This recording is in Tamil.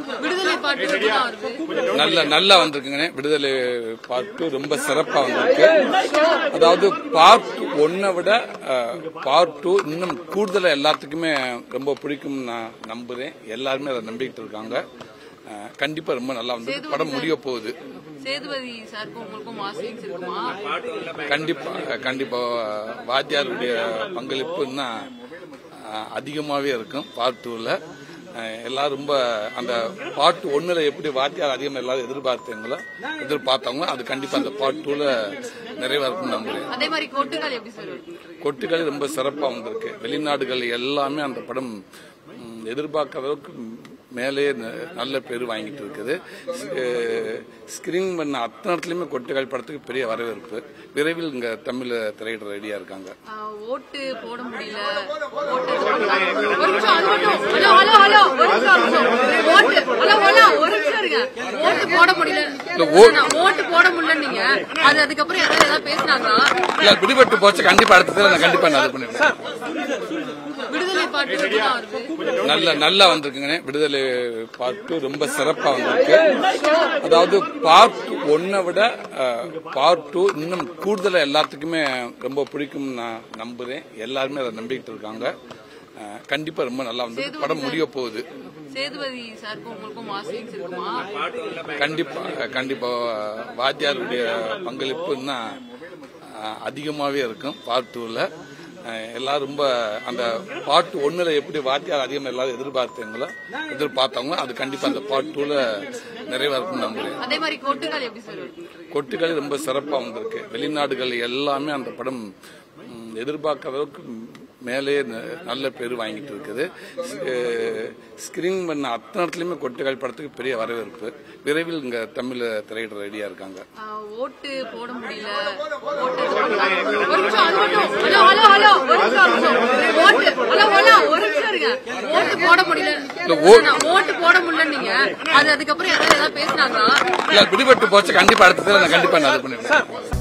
விடுதலை பாட்டு எப்படிதான் வருது நல்ல நல்லா வந்திருக்குங்க விடுதலை பார்ட் ரொம்ப சிறப்பா வந்திருக்கு அதாவது பார்ட் ஒன்னை விட பார்ட் டூ இன்னும் கூடுதலா எல்லாத்துக்குமே ரொம்ப பிடிக்கும் நான் நம்புறேன் எல்லாருமே அதை நம்பிக்கிட்டு இருக்காங்க அஹ், கண்டிப்பா ரொம்ப நல்லா வந்து படம் முடிய போகுது சேதுபதி சாருக்கும் உங்களுக்கும் வாசிங்ஸ் இருக்குமா கண்டிப்பா கண்டிப்பா வாத்தியாருடைய பங்களிப்பு இன்னும் அஹ், அதிகமாவே இருக்கும் பார்ட் டூல எல்லாரும் ரொம்ப அந்த பார்ட் ஒன்னுல எப்படி வாத்தியார் அதிகமா எல்லாரும் எதிர்பார்த்தீங்களோ எதிர்பார்த்தவங்களோ அது கண்டிப்பா அந்த பார்ட் டூல நிறைவேறும் நம்புறேன் அதே மாதிரி கொட்டுக்கால் எப்படி சார் வருது கொட்டுக்கள் ரொம்ப சிறப்பா வந்திருக்கு வெளிநாடுகள் எல்லாமே அந்த படம் ம், எதிர்பார்க்காத அளவுக்கு மேலே ந- நல்ல பேர் வாங்கிட்டு இருக்குது ஸ்கிரீன் பண்ண அத்தனை இடத்துலயுமே கொட்டுக்கால் படத்துக்கு பெரிய வரவேற்பு விரைவில் இங்க தமிழ்ல திரையிட ரெடியா இருக்காங்க ஆஹ், ஓட்டு போட முடியல ஓட்டு இது பண்ணல. ஒரு நிமிஷம் அது மட்டும் ஹலோ ஹலோ ஹலோ ஒரு நிமிஷம் ஒரு நிமிஷம். ஓட்டு ஹலோ ஹலோ ஒரு நிமிஷம் இருங்க ஓட்டு போட முடியல ஓட்டு போட முடியல நீங்க அது அதுக்கப்புறம் யாராவது ஏதாவது பேசினாங்களா இல்ல பிடிபட்டு போச்சு கண்டிப்பா அடுத்ததுல நான் கண்டிப்பா நான் இது பண்ணிடுவேன் விடுதலை பாட்டு எப்படிதான் வருது நல்ல நல்லா வந்திருக்குங்க விடுதலை பார்ட் ரொம்ப சிறப்பா வந்திருக்கு அதாவது பார்ட் ஒன்னை விட பார்ட் டூ இன்னும் கூடுதலா எல்லாத்துக்குமே ரொம்ப பிடிக்கும் நான் நம்புறேன் எல்லாருமே அதை நம்பிக்கிட்டு இருக்காங்க அஹ், கண்டிப்பா ரொம்ப நல்லா வந்து படம் முடிய போகுது சேதுபதி சாருக்கும் உங்களுக்கும் வாசிங்ஸ் இருக்குமா கண்டிப்பா கண்டிப்பா வாத்தியாருடைய பங்களிப்பு இன்னும் அஹ், அதிகமாவே இருக்கும் பார்ட் டூல எல்லாரும் ரொம்ப அந்த பார்ட் ஒன்னுல எப்படி வாத்தியார் அதிகமா எல்லாரும் எதிர்பார்த்தீங்களோ எதிர்பார்த்தவங்களோ அது கண்டிப்பா அந்த பார்ட் டூல நிறைவேறும் நம்புறேன் அதே மாதிரி கொட்டுக்கால் எப்படி சார் வருது கொட்டுக்கள் ரொம்ப சிறப்பா வந்திருக்கு வெளிநாடுகள் எல்லாமே அந்த படம் ம், எதிர்பார்க்காத அளவுக்கு மேலே ந- நல்ல பேர் வாங்கிட்டு இருக்குது ஸ்கிரீன் பண்ண அத்தனை இடத்துலயுமே கொட்டுக்கால் படத்துக்கு பெரிய வரவேற்பு விரைவில் இங்க தமிழ்ல திரையிட ரெடியா இருக்காங்க ஆஹ், ஓட்டு போட முடியல ஓட்டு இது பண்ணல. ஒரு நிமிஷம் அது மட்டும் ஹலோ ஹலோ ஹலோ ஒரு நிமிஷம் ஒரு நிமிஷம். ஓட்டு ஹலோ ஹலோ ஒரு நிமிஷம் இருங்க ஓட்டு போட முடியல ஓட்டு போட முடியல நீங்க அது அதுக்கப்புறம் யாராவது ஏதாவது பேசினாங்களா இல்ல பிடிபட்டு போச்சு கண்டிப்பா அடுத்ததுல நான் கண்டிப்பா நான் இது பண்ணிடுவேன்